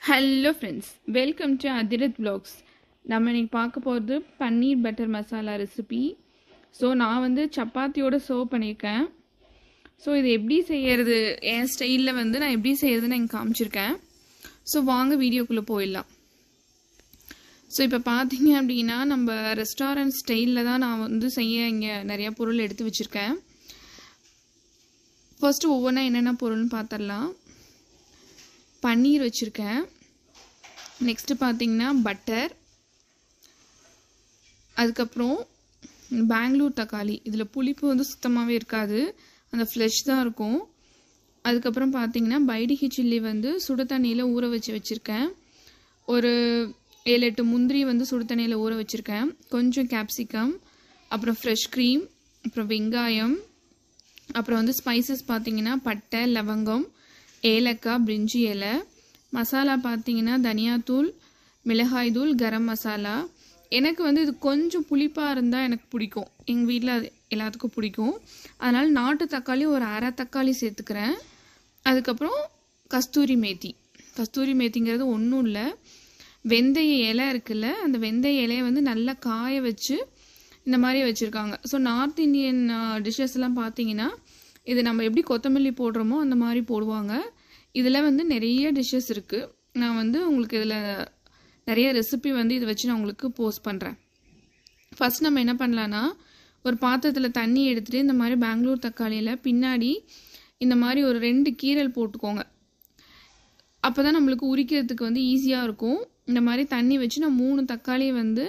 hello friends welcome to Athirath vlogs நம்ம இன்னைக்கு பார்க்க போகிறது paneer butter masala recipe so நான் வந்து சப்பாத்தியோட சர்வ் பண்ணியிருக்கேன் ஸோ இது எப்படி செய்யறது என் ஸ்டைலில் வந்து நான் எப்படி செய்யறதுன்னு எனக்கு காமிச்சிருக்கேன் ஸோ வாங்க வீடியோக்குள்ளே போயிடலாம் ஸோ இப்போ பார்த்தீங்க அப்படின்னா நம்ம ரெஸ்டாரண்ட் ஸ்டைலில் தான் நான் வந்து செய்ய இங்கே நிறையா பொருள் எடுத்து வச்சுருக்கேன் ஃபர்ஸ்ட்டு ஒவ்வொன்றா என்னென்ன பொருள்னு பார்த்துடலாம் பன்னீர் வச்சுருக்கேன் நெக்ஸ்ட்டு பார்த்தீங்கன்னா பட்டர் அதுக்கப்புறம் பெங்களூர் தக்காளி இதில் புளிப்பு வந்து சுத்தமாகவே இருக்காது அந்த ஃப்ளெஷ் தான் இருக்கும் அதுக்கப்புறம் பார்த்தீங்கன்னா பைடிகி சில்லி வந்து சுடு தண்ணியில் ஊற வச்சு வச்சுருக்கேன் ஒரு ஏழு எட்டு முந்திரி வந்து சுடு தண்ணியில் ஊற வச்சுருக்கேன் கொஞ்சம் கேப்சிகம் அப்புறம் ஃப்ரெஷ் க்ரீம் அப்புறம் வெங்காயம் அப்புறம் வந்து ஸ்பைசஸ் பார்த்தீங்கன்னா பட்டை லவங்கம் ஏலக்காய் பிரிஞ்சி இலை மசாலா பார்த்தீங்கன்னா தனியாத்தூள் மிளகாய் தூள் கரம் மசாலா எனக்கு வந்து இது கொஞ்சம் புளிப்பாக இருந்தால் எனக்கு பிடிக்கும் எங்கள் வீட்டில் அது எல்லாத்துக்கும் பிடிக்கும் அதனால் நாட்டு தக்காளி ஒரு அரை தக்காளி சேர்த்துக்கிறேன் அதுக்கப்புறம் கஸ்தூரி மேத்தி கஸ்தூரி மேத்திங்கிறது ஒன்றும் இல்லை வெந்தய இலை இருக்குல்ல அந்த வெந்தய இலையை வந்து நல்லா காய வச்சு இந்த மாதிரி வச்சுருக்காங்க ஸோ நார்த் இந்தியன் டிஷ்ஷஸ் எல்லாம் பார்த்தீங்கன்னா இது நம்ம எப்படி கொத்தமல்லி போடுறோமோ அந்த மாதிரி போடுவாங்க இதில் வந்து நிறைய டிஷ்ஷஸ் இருக்குது நான் வந்து உங்களுக்கு இதில் நிறைய ரெசிபி வந்து இதை வச்சு நான் உங்களுக்கு போஸ்ட் பண்ணுறேன் ஃபஸ்ட் நம்ம என்ன பண்ணலான்னா ஒரு பாத்திரத்தில் தண்ணி எடுத்துகிட்டு இந்த மாதிரி பெங்களூர் தக்காளியில் பின்னாடி இந்த மாதிரி ஒரு ரெண்டு கீரல் போட்டுக்கோங்க அப்போ தான் நம்மளுக்கு உரிக்கிறதுக்கு வந்து ஈஸியாக இருக்கும் இந்த மாதிரி தண்ணி வச்சு நான் மூணு தக்காளியை வந்து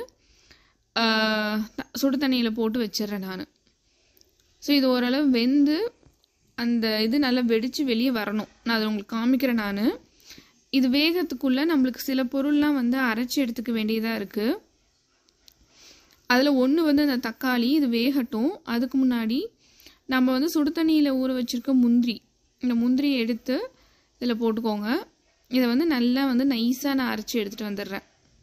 சுடு தண்ணியில் போட்டு வச்சிடுறேன் நான் ஸோ இது ஓரளவு வெந்து அந்த இது நல்லா வெடித்து வெளியே வரணும் நான் அதை உங்களுக்கு காமிக்கிறேன் நான் இது வேகத்துக்குள்ளே நம்மளுக்கு சில பொருள்லாம் வந்து அரைச்சி எடுத்துக்க வேண்டியதாக இருக்குது அதில் ஒன்று வந்து அந்த தக்காளி இது வேகட்டும் அதுக்கு முன்னாடி நம்ம வந்து சுடு தண்ணியில் ஊற வச்சுருக்க முந்திரி இந்த முந்திரியை எடுத்து இதில் போட்டுக்கோங்க இதை வந்து நல்லா வந்து நைஸாக நான் அரைச்சி எடுத்துகிட்டு வந்துடுறேன்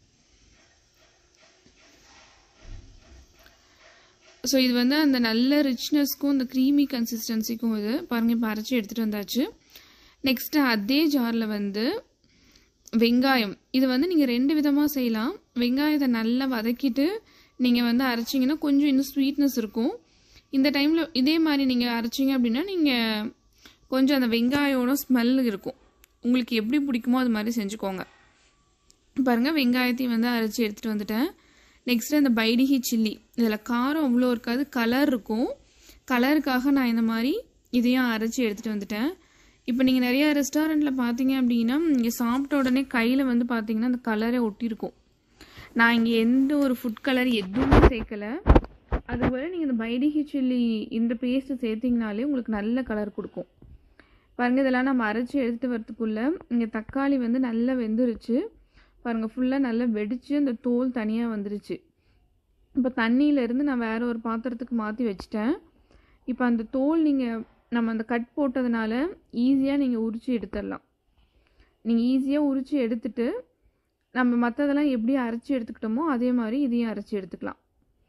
ஸோ இது வந்து அந்த நல்ல ரிச்னஸ்க்கும் இந்த க்ரீமி கன்சிஸ்டன்சிக்கும் இது பாருங்கள் இப்போ அரைச்சி எடுத்துகிட்டு வந்தாச்சு நெக்ஸ்ட்டு அதே ஜாரில் வந்து வெங்காயம் இது வந்து நீங்கள் ரெண்டு விதமாக செய்யலாம் வெங்காயத்தை நல்லா வதக்கிட்டு நீங்கள் வந்து அரைச்சிங்கன்னா கொஞ்சம் இன்னும் ஸ்வீட்னஸ் இருக்கும் இந்த டைமில் இதே மாதிரி நீங்கள் அரைச்சிங்க அப்படின்னா நீங்கள் கொஞ்சம் அந்த வெங்காயோட ஸ்மெல் இருக்கும் உங்களுக்கு எப்படி பிடிக்குமோ அது மாதிரி செஞ்சுக்கோங்க பாருங்கள் வெங்காயத்தையும் வந்து அரைச்சி எடுத்துகிட்டு வந்துட்டேன் நெக்ஸ்ட்டு அந்த பைடிகி சில்லி இதில் காரம் அவ்வளோ இருக்காது கலர் இருக்கும் கலருக்காக நான் இந்த மாதிரி இதையும் அரைச்சி எடுத்துகிட்டு வந்துட்டேன் இப்போ நீங்கள் நிறையா ரெஸ்டாரண்ட்டில் பார்த்தீங்க அப்படின்னா இங்கே சாப்பிட்ட உடனே கையில் வந்து பார்த்தீங்கன்னா அந்த கலரே ஒட்டியிருக்கும் நான் இங்கே எந்த ஒரு ஃபுட் கலர் எதுவுமே சேர்க்கலை அதுபோல் நீங்கள் இந்த பைடிகி சில்லி இந்த பேஸ்ட்டு சேர்த்திங்கனாலே உங்களுக்கு நல்ல கலர் கொடுக்கும் பாருங்கள் இதெல்லாம் நம்ம அரைச்சி எடுத்துகிட்டு வரத்துக்குள்ளே இங்கே தக்காளி வந்து நல்லா வெந்துருச்சு பாருங்கள் ஃபுல்லாக நல்லா வெடித்து அந்த தோல் தனியாக வந்துருச்சு இப்போ தண்ணியிலேருந்து நான் வேறு ஒரு பாத்திரத்துக்கு மாற்றி வச்சிட்டேன் இப்போ அந்த தோல் நீங்கள் நம்ம அந்த கட் போட்டதுனால ஈஸியாக நீங்கள் உரித்து எடுத்துடலாம் நீங்கள் ஈஸியாக உரித்து எடுத்துட்டு நம்ம மற்றதெல்லாம் எப்படி அரைச்சி எடுத்துக்கிட்டோமோ அதே மாதிரி இதையும் அரைச்சி எடுத்துக்கலாம்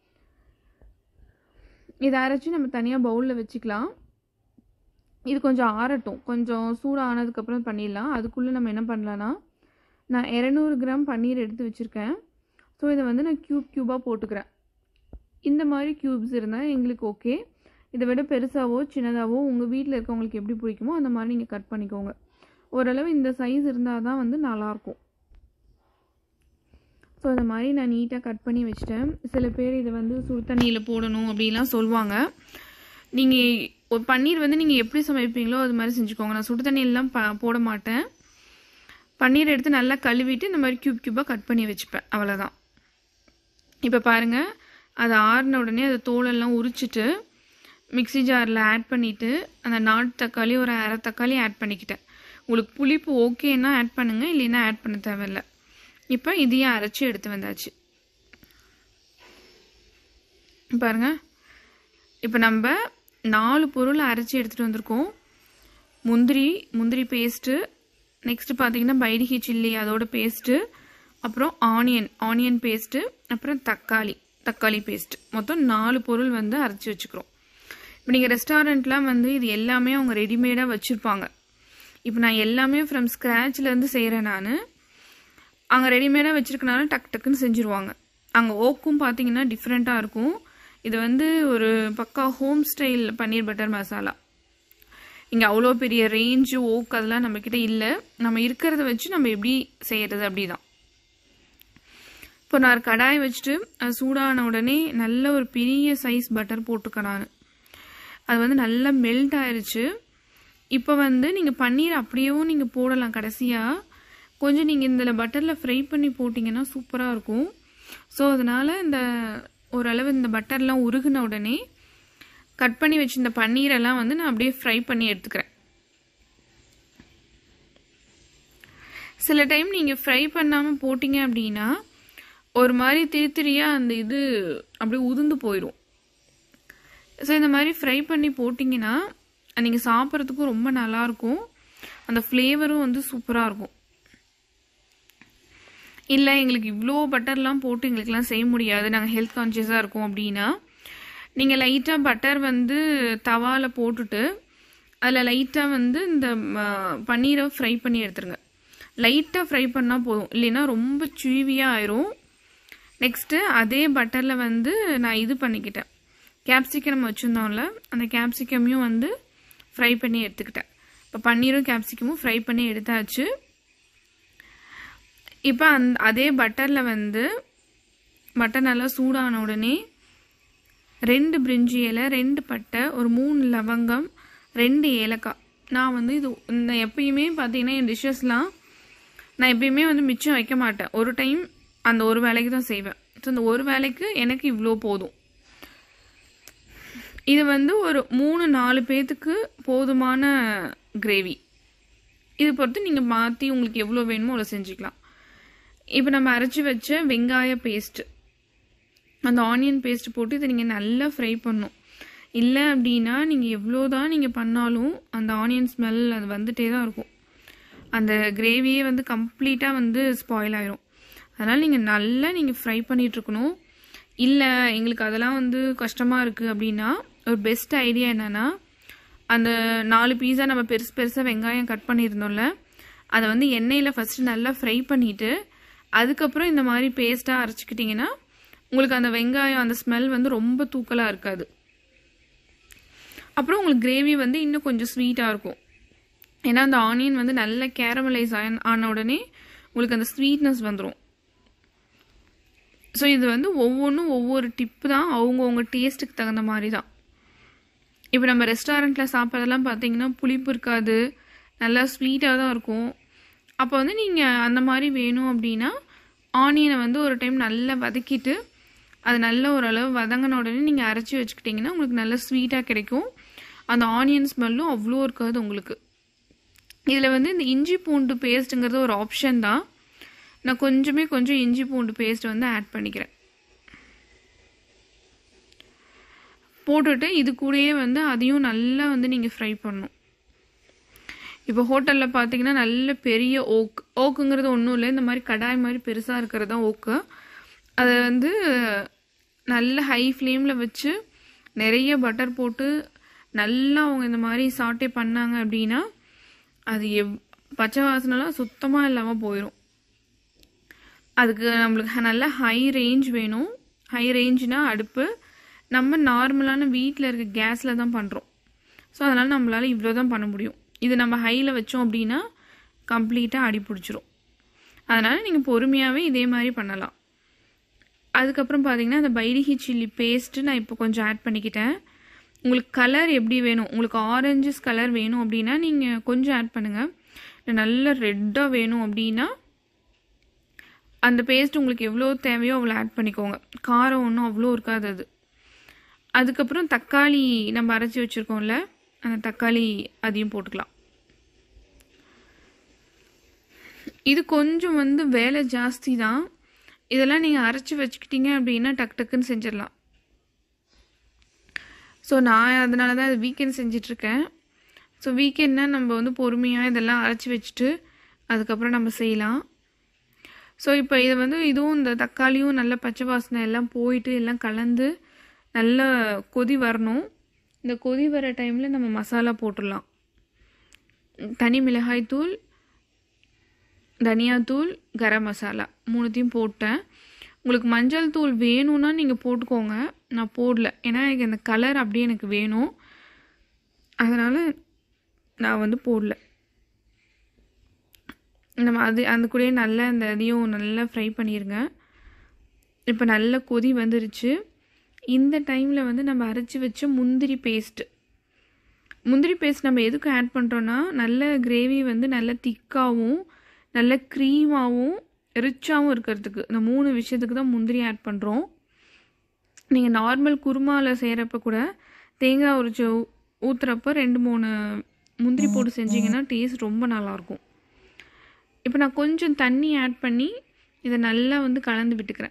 இதை அரைச்சி நம்ம தனியாக பவுலில் வச்சுக்கலாம் இது கொஞ்சம் ஆறட்டும் கொஞ்சம் சூடாக ஆனதுக்கப்புறம் பண்ணிடலாம் அதுக்குள்ளே நம்ம என்ன பண்ணலான்னா நான் இரநூறு கிராம் பன்னீர் எடுத்து வச்சுருக்கேன் ஸோ இதை வந்து நான் க்யூப் க்யூபாக போட்டுக்கிறேன் இந்த மாதிரி க்யூப்ஸ் இருந்தால் எங்களுக்கு ஓகே இதை விட பெருசாவோ சின்னதாவோ உங்கள் வீட்டில் இருக்கவங்களுக்கு எப்படி பிடிக்குமோ அந்த மாதிரி நீங்கள் கட் பண்ணிக்கோங்க ஓரளவு இந்த சைஸ் இருந்தால் தான் வந்து நல்லாயிருக்கும் ஸோ இந்த மாதிரி நான் நீட்டாக கட் பண்ணி வச்சிட்டேன் சில பேர் இதை வந்து சுடு தண்ணியில் போடணும் அப்படிலாம் சொல்லுவாங்க நீங்கள் ஒரு பன்னீர் வந்து நீங்கள் எப்படி சமைப்பீங்களோ அது மாதிரி செஞ்சுக்கோங்க நான் சுடு தண்ணியெல்லாம் ப போட மாட்டேன் பன்னீர் எடுத்து நல்லா கழுவிட்டு இந்த மாதிரி க்யூப் க்யூப்பாக கட் பண்ணி வச்சுப்பேன் அவ்வளோதான் இப்போ பாருங்கள் அதை ஆறின உடனே அதை தோலெல்லாம் உரிச்சிட்டு மிக்சி ஜாரில் ஆட் பண்ணிவிட்டு அந்த நாட்டு தக்காளி ஒரு அரை தக்காளி ஆட் பண்ணிக்கிட்டேன் உங்களுக்கு புளிப்பு ஓகேன்னா ஆட் பண்ணுங்கள் இல்லைன்னா ஆட் பண்ண தேவையில்ல இப்போ இதையும் அரைச்சி எடுத்து வந்தாச்சு பாருங்கள் இப்போ நம்ம நாலு பொருள் அரைச்சி எடுத்துகிட்டு வந்திருக்கோம் முந்திரி முந்திரி பேஸ்ட்டு நெக்ஸ்ட்டு பார்த்தீங்கன்னா பைடிகி சில்லி அதோட பேஸ்ட்டு அப்புறம் ஆனியன் ஆனியன் பேஸ்ட்டு அப்புறம் தக்காளி தக்காளி பேஸ்ட் மொத்தம் நாலு பொருள் வந்து அரைச்சி வச்சுக்கிறோம் இப்போ நீங்கள் ரெஸ்டாரண்ட்லாம் வந்து இது எல்லாமே அவங்க ரெடிமேடாக வச்சுருப்பாங்க இப்போ நான் எல்லாமே ஃப்ரம் ஸ்க்ராட்ச்லேருந்து செய்கிறேன் நான் அங்கே ரெடிமேடாக வச்சுருக்கனால டக் டக்குன்னு செஞ்சுருவாங்க அங்கே ஓக்கும் பார்த்தீங்கன்னா டிஃப்ரெண்ட்டாக இருக்கும் இது வந்து ஒரு பக்கா home style paneer butter masala இங்கே அவ்வளோ பெரிய ரேஞ்சு ஓக் அதெல்லாம் நம்மக்கிட்ட இல்லை நம்ம இருக்கிறத வச்சு நம்ம எப்படி செய்கிறது அப்படி தான் இப்போ நான் கடாய் வச்சுட்டு அது சூடான உடனே நல்ல ஒரு பெரிய சைஸ் பட்டர் போட்டுக்கேன் நான் அது வந்து நல்லா மெல்ட் ஆயிருச்சு இப்போ வந்து நீங்கள் பன்னீர் அப்படியேவும் நீங்கள் போடலாம் கடைசியாக கொஞ்சம் நீங்கள் இந்த பட்டரில் ஃப்ரை பண்ணி போட்டிங்கன்னா சூப்பராக இருக்கும் ஸோ அதனால் இந்த ஓரளவு இந்த பட்டர்லாம் உருகின உடனே கட் பண்ணி வச்சிருந்த பன்னீரெல்லாம் வந்து நான் அப்படியே ஃப்ரை பண்ணி எடுத்துக்கிறேன் சில டைம் நீங்கள் ஃப்ரை பண்ணாமல் போட்டிங்க அப்படின்னா ஒரு மாதிரி திரி திரியாக அந்த இது அப்படியே உதிர்ந்து போயிடும் ஸோ இந்த மாதிரி ஃப்ரை பண்ணி போட்டிங்கன்னா நீங்கள் சாப்பிட்றதுக்கும் ரொம்ப நல்லாயிருக்கும் அந்த ஃப்ளேவரும் வந்து சூப்பராக இருக்கும் இல்லை எங்களுக்கு இவ்வளோ பட்டர்லாம் போட்டு எங்களுக்குலாம் செய்ய முடியாது நாங்கள் ஹெல்த் கான்ஷியஸாக இருக்கோம் அப்படின்னா நீங்கள் லைட்டாக பட்டர் வந்து தவாவில் போட்டுட்டு அதில் லைட்டாக வந்து இந்த பன்னீரை ஃப்ரை பண்ணி எடுத்துருங்க லைட்டாக ஃப்ரை பண்ணால் போதும் இல்லைன்னா ரொம்ப சுவியாக ஆயிரும் நெக்ஸ்ட்டு அதே பட்டரில் வந்து நான் இது பண்ணிக்கிட்டேன் கேப்சிகம் வச்சுருந்தோம்ல அந்த கேப்சிகமையும் வந்து ஃப்ரை பண்ணி எடுத்துக்கிட்டேன் இப்போ பன்னீரும் கேப்சிகமும் ஃப்ரை பண்ணி எடுத்தாச்சு இப்போ அந் அதே பட்டரில் வந்து பட்டர் நல்லா சூடான உடனே ரெண்டு பிரிஞ்சி இலை ரெண்டு பட்டை ஒரு மூணு லவங்கம் ரெண்டு ஏலக்காய் நான் வந்து இது இந்த எப்பயுமே பார்த்தீங்கன்னா என் டிஷ்ஷஸ்லாம் நான் எப்பயுமே வந்து மிச்சம் வைக்க மாட்டேன் ஒரு டைம் அந்த ஒரு வேலைக்கு தான் செய்வேன் ஸோ அந்த ஒரு வேலைக்கு எனக்கு இவ்வளோ போதும் இது வந்து ஒரு மூணு நாலு பேத்துக்கு போதுமான கிரேவி இது பொறுத்து நீங்கள் மாற்றி உங்களுக்கு எவ்வளோ வேணுமோ அவ்வளோ செஞ்சுக்கலாம் இப்போ நம்ம அரைச்சி வச்ச வெங்காய பேஸ்ட்டு அந்த ஆனியன் பேஸ்ட் போட்டு இதை நீங்கள் நல்லா ஃப்ரை பண்ணும் இல்லை அப்படின்னா நீங்கள் எவ்வளோ தான் நீங்கள் பண்ணாலும் அந்த ஆனியன் ஸ்மெல் அது வந்துட்டே தான் இருக்கும் அந்த கிரேவியே வந்து கம்ப்ளீட்டாக வந்து ஸ்பாயில் ஆயிரும் அதனால் நீங்கள் நல்லா நீங்கள் ஃப்ரை பண்ணிகிட்ருக்கணும் இல்லை எங்களுக்கு அதெல்லாம் வந்து கஷ்டமாக இருக்குது அப்படின்னா ஒரு பெஸ்ட் ஐடியா என்னென்னா அந்த நாலு பீஸா நம்ம பெருசு பெருசாக வெங்காயம் கட் பண்ணியிருந்தோம்ல அதை வந்து எண்ணெயில் ஃபஸ்ட்டு நல்லா ஃப்ரை பண்ணிவிட்டு அதுக்கப்புறம் இந்த மாதிரி பேஸ்ட்டாக அரைச்சிக்கிட்டிங்கன்னா உங்களுக்கு அந்த வெங்காயம் அந்த ஸ்மெல் வந்து ரொம்ப தூக்கலாக இருக்காது அப்புறம் உங்களுக்கு கிரேவி வந்து இன்னும் கொஞ்சம் ஸ்வீட்டாக இருக்கும் ஏன்னா அந்த ஆனியன் வந்து நல்ல கேரமலைஸ் ஆன உடனே உங்களுக்கு அந்த ஸ்வீட்னஸ் வந்துடும் ஸோ இது வந்து ஒவ்வொன்றும் ஒவ்வொரு டிப்பு தான் அவங்கவுங்க டேஸ்ட்டுக்கு தகுந்த மாதிரி தான் இப்போ நம்ம ரெஸ்டாரண்ட்டில் சாப்பிட்றதெல்லாம் பார்த்தீங்கன்னா புளிப்பு இருக்காது நல்லா ஸ்வீட்டாக தான் இருக்கும் அப்போ வந்து நீங்கள் அந்த மாதிரி வேணும் அப்படின்னா ஆனியனை வந்து ஒரு டைம் நல்லா வதக்கிட்டு அது நல்ல ஓரளவு வதங்கின உடனே நீங்கள் அரைச்சி வச்சுக்கிட்டிங்கன்னா உங்களுக்கு நல்ல ஸ்வீட்டாக கிடைக்கும் அந்த ஆனியன் ஸ்மெல்லும் அவ்வளோ இருக்காது உங்களுக்கு இதில் வந்து இந்த இஞ்சி பூண்டு பேஸ்ட்டுங்கிறது ஒரு ஆப்ஷன் தான் நான் கொஞ்சமே கொஞ்சம் இஞ்சி பூண்டு பேஸ்ட் வந்து ஆட் பண்ணிக்கிறேன் போட்டுட்டு இது கூடயே வந்து அதையும் நல்லா வந்து நீங்கள் ஃப்ரை பண்ணணும் இப்போ ஹோட்டலில் பார்த்தீங்கன்னா நல்ல பெரிய ஓக் ஓக்குங்கிறது ஒன்றும் இல்லை இந்த மாதிரி கடாய் மாதிரி பெருசாக இருக்கிறது தான் ஓக்கு அதை வந்து நல்ல ஹை ஃப்ளேமில் வச்சு நிறைய பட்டர் போட்டு நல்லா அவங்க இந்த மாதிரி சாட்டே பண்ணாங்க அப்படின்னா அது எவ் பச்சை வாசனைலாம் சுத்தமாக இல்லாமல் போயிடும் அதுக்கு நம்மளுக்கு நல்ல ஹை ரேஞ்ச் வேணும் ஹை ரேஞ்ச்னா அடுப்பு நம்ம நார்மலான வீட்டில் இருக்க கேஸில் தான் பண்ணுறோம் ஸோ அதனால் நம்மளால் இவ்வளோ தான் பண்ண முடியும் இது நம்ம ஹையில் வச்சோம் அப்படின்னா கம்ப்ளீட்டாக அடி பிடிச்சிரும் அதனால் நீங்கள் பொறுமையாகவே இதே மாதிரி பண்ணலாம் அதுக்கப்புறம் பார்த்தீங்கன்னா அந்த பைரிஹி சில்லி பேஸ்ட்டு நான் இப்போ கொஞ்சம் ஆட் பண்ணிக்கிட்டேன் உங்களுக்கு கலர் எப்படி வேணும் உங்களுக்கு ஆரஞ்சஸ் கலர் வேணும் அப்படின்னா நீங்கள் கொஞ்சம் ஆட் பண்ணுங்கள் நல்ல ரெட்டாக வேணும் அப்படின்னா அந்த பேஸ்ட் உங்களுக்கு எவ்வளோ தேவையோ அவ்வளோ ஆட் பண்ணிக்கோங்க காரம் ஒன்றும் அவ்வளோ இருக்காது அது அதுக்கப்புறம் தக்காளி நம்ம அரைச்சி வச்சுருக்கோம்ல அந்த தக்காளி அதையும் போட்டுக்கலாம் இது கொஞ்சம் வந்து வேலை ஜாஸ்தி தான் இதெல்லாம் நீங்கள் அரைச்சி வச்சுக்கிட்டீங்க அப்படின்னா டக் டக்குன்னு செஞ்சிடலாம் ஸோ நான் அதனால தான் அது வீக்கெண்ட் செஞ்சிட்ருக்கேன் ஸோ வீக்கெண்ட்னா நம்ம வந்து பொறுமையாக இதெல்லாம் அரைச்சி வச்சுட்டு அதுக்கப்புறம் நம்ம செய்யலாம் ஸோ இப்போ இது வந்து இதுவும் இந்த தக்காளியும் நல்ல பச்சை வாசனை எல்லாம் போயிட்டு எல்லாம் கலந்து நல்ல கொதி வரணும் இந்த கொதி வர டைமில் நம்ம மசாலா போட்டுடலாம் தனி மிளகாய் தூள் தனியாத்தூள் கரம் மசாலா மூணுத்தையும் போட்டேன் உங்களுக்கு மஞ்சள் தூள் வேணும்னா நீங்கள் போட்டுக்கோங்க நான் போடல ஏன்னா எனக்கு அந்த கலர் அப்படியே எனக்கு வேணும் அதனால் நான் வந்து போடல நம்ம அது அந்த கூடயே நல்லா அந்த இதையும் நல்லா ஃப்ரை பண்ணிடுங்க இப்போ நல்ல கொதி வந்துருச்சு இந்த டைமில் வந்து நம்ம அரைச்சி வச்ச முந்திரி பேஸ்ட்டு முந்திரி பேஸ்ட் நம்ம எதுக்கு ஆட் பண்ணுறோன்னா நல்ல கிரேவி வந்து நல்ல திக்காகவும் நல்ல க்ரீமாகவும் ரிச்சாகவும் இருக்கிறதுக்கு இந்த மூணு விஷயத்துக்கு தான் முந்திரி ஆட் பண்ணுறோம் நீங்கள் நார்மல் குருமாவில் செய்கிறப்ப கூட தேங்காய் உரிச்சு ஊற்றுறப்ப ரெண்டு மூணு முந்திரி போட்டு செஞ்சிங்கன்னா டேஸ்ட் ரொம்ப நல்லாயிருக்கும் இப்போ நான் கொஞ்சம் தண்ணி ஆட் பண்ணி இதை நல்லா வந்து கலந்து விட்டுக்கிறேன்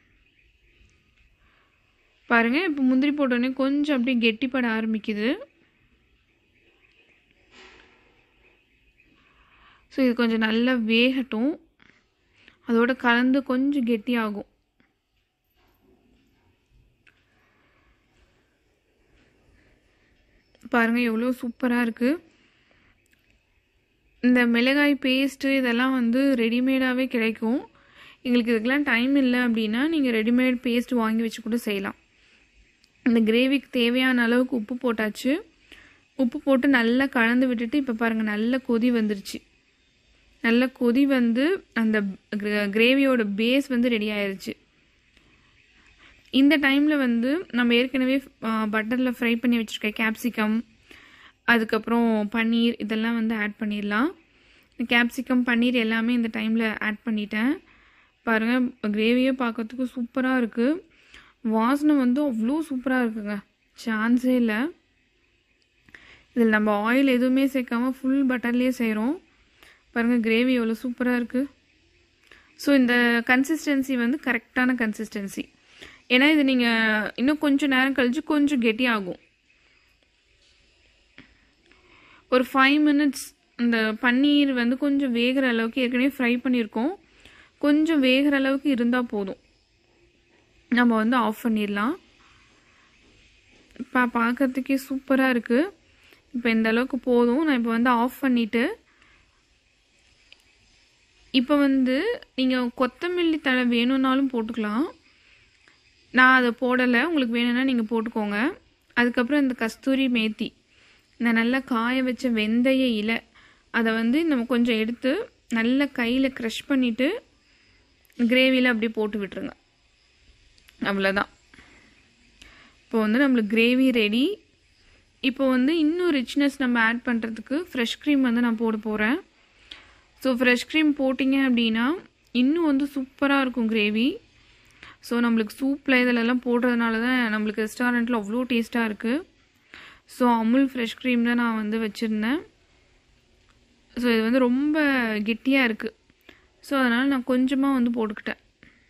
பாருங்கள் இப்போ முந்திரி போட்டோடனே கொஞ்சம் அப்படியே கெட்டிப்பட ஆரம்பிக்குது ஸோ இது கொஞ்சம் நல்லா வேகட்டும் அதோட கலந்து கொஞ்சம் கெட்டியாகும் பாருங்கள் எவ்வளோ சூப்பராக இருக்குது இந்த மிளகாய் பேஸ்ட்டு இதெல்லாம் வந்து ரெடிமேடாகவே கிடைக்கும் எங்களுக்கு இதுக்கெலாம் டைம் இல்லை அப்படின்னா நீங்கள் ரெடிமேட் பேஸ்ட் வாங்கி வச்சு கூட செய்யலாம் இந்த கிரேவிக்கு தேவையான அளவுக்கு உப்பு போட்டாச்சு உப்பு போட்டு நல்லா கலந்து விட்டுட்டு இப்போ பாருங்கள் நல்ல கொதி வந்துருச்சு நல்ல கொதி வந்து அந்த கிரேவியோட பேஸ் வந்து ரெடி ஆயிடுச்சு இந்த டைமில் வந்து நம்ம ஏற்கனவே பட்டரில் ஃப்ரை பண்ணி வச்சுருக்க கேப்சிகம் அதுக்கப்புறம் பன்னீர் இதெல்லாம் வந்து ஆட் பண்ணிடலாம் கேப்சிகம் பன்னீர் எல்லாமே இந்த டைமில் ஆட் பண்ணிட்டேன் பாருங்கள் கிரேவியே பார்க்கறதுக்கு சூப்பராக இருக்குது வாசனை வந்து அவ்வளோ சூப்பராக இருக்குங்க சான்ஸே இல்லை இதில் நம்ம ஆயில் எதுவுமே சேர்க்காம ஃபுல் பட்டர்லேயே செய்கிறோம் பாருங்கள் கிரேவி எவ்வளோ சூப்பராக இருக்குது ஸோ இந்த கன்சிஸ்டன்சி வந்து கரெக்டான கன்சிஸ்டன்சி ஏன்னா இது நீங்கள் இன்னும் கொஞ்சம் நேரம் கழித்து கொஞ்சம் கெட்டியாகும் ஒரு ஃபைவ் மினிட்ஸ் இந்த பன்னீர் வந்து கொஞ்சம் வேகிற அளவுக்கு ஏற்கனவே ஃப்ரை பண்ணியிருக்கோம் கொஞ்சம் வேகிற அளவுக்கு இருந்தால் போதும் நம்ம வந்து ஆஃப் பண்ணிடலாம் இப்போ பார்க்கறதுக்கே சூப்பராக இருக்குது இப்போ இந்த அளவுக்கு போதும் நான் இப்போ வந்து ஆஃப் பண்ணிவிட்டு இப்போ வந்து நீங்கள் கொத்தமல்லி தழை வேணும்னாலும் போட்டுக்கலாம் நான் அதை போடலை உங்களுக்கு வேணும்னா நீங்கள் போட்டுக்கோங்க அதுக்கப்புறம் இந்த கஸ்தூரி மேத்தி இந்த நல்லா காய வச்ச வெந்தய இலை அதை வந்து நம்ம கொஞ்சம் எடுத்து நல்லா கையில் க்ரஷ் பண்ணிவிட்டு கிரேவியில் அப்படியே போட்டு விட்டுருங்க அவ்வளோதான் இப்போ வந்து நம்மளுக்கு கிரேவி ரெடி இப்போ வந்து இன்னும் ரிச்னஸ் நம்ம ஆட் பண்ணுறதுக்கு ஃப்ரெஷ் க்ரீம் வந்து நான் போட போகிறேன் ஸோ ஃப்ரெஷ் க்ரீம் போட்டிங்க அப்படின்னா இன்னும் வந்து சூப்பராக இருக்கும் கிரேவி ஸோ நம்மளுக்கு சூப்பில் இதிலெல்லாம் போடுறதுனால தான் நம்மளுக்கு ரெஸ்டாரண்ட்டில் அவ்வளோ டேஸ்ட்டாக இருக்குது ஸோ அமுல் ஃப்ரெஷ் க்ரீம் தான் நான் வந்து வச்சுருந்தேன் ஸோ இது வந்து ரொம்ப கெட்டியாக இருக்குது ஸோ அதனால் நான் கொஞ்சமாக வந்து போட்டுக்கிட்டேன்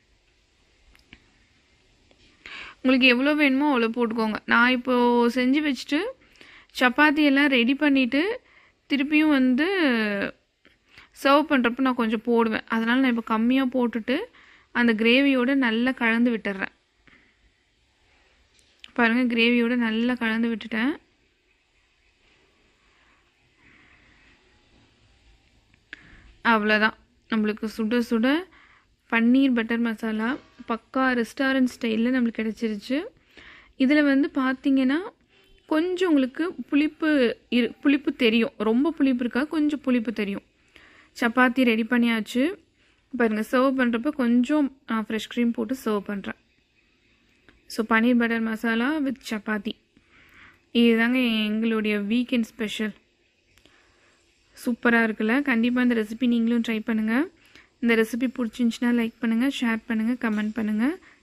உங்களுக்கு எவ்வளோ வேணுமோ அவ்வளோ போட்டுக்கோங்க நான் இப்போது செஞ்சு வச்சுட்டு சப்பாத்தி எல்லாம் ரெடி பண்ணிவிட்டு திருப்பியும் வந்து சர்வ் பண்ணுறப்ப நான் கொஞ்சம் போடுவேன் அதனால் நான் இப்போ கம்மியாக போட்டுட்டு அந்த கிரேவியோடு நல்லா கலந்து விட்டுறேன் பாருங்கள் கிரேவியோடு நல்லா கலந்து விட்டுட்டேன் அவ்வளோதான் நம்மளுக்கு சுட சுட பன்னீர் பட்டர் மசாலா பக்கா ரெஸ்டாரண்ட் ஸ்டைலில் நம்மளுக்கு கிடச்சிருச்சு இதில் வந்து பார்த்தீங்கன்னா கொஞ்சம் உங்களுக்கு புளிப்பு இரு புளிப்பு தெரியும் ரொம்ப புளிப்பு இருக்கா கொஞ்சம் புளிப்பு தெரியும் சப்பாத்தி ரெடி பண்ணியாச்சு பாருங்கள் சர்வ் பண்ணுறப்ப கொஞ்சம் நான் ஃப்ரெஷ் க்ரீம் போட்டு சர்வ் பண்ணுறேன் so paneer butter masala with chapati இதுதாங்க எங்களுடைய வீக்கெண்ட் ஸ்பெஷல் சூப்பராக இருக்குல்ல கண்டிப்பாக இந்த ரெசிபி நீங்களும் ட்ரை பண்ணுங்கள் இந்த ரெசிபி பிடிச்சிருந்துச்சின்னா லைக் பண்ணுங்கள் ஷேர் பண்ணுங்கள் கமெண்ட் பண்ணுங்கள்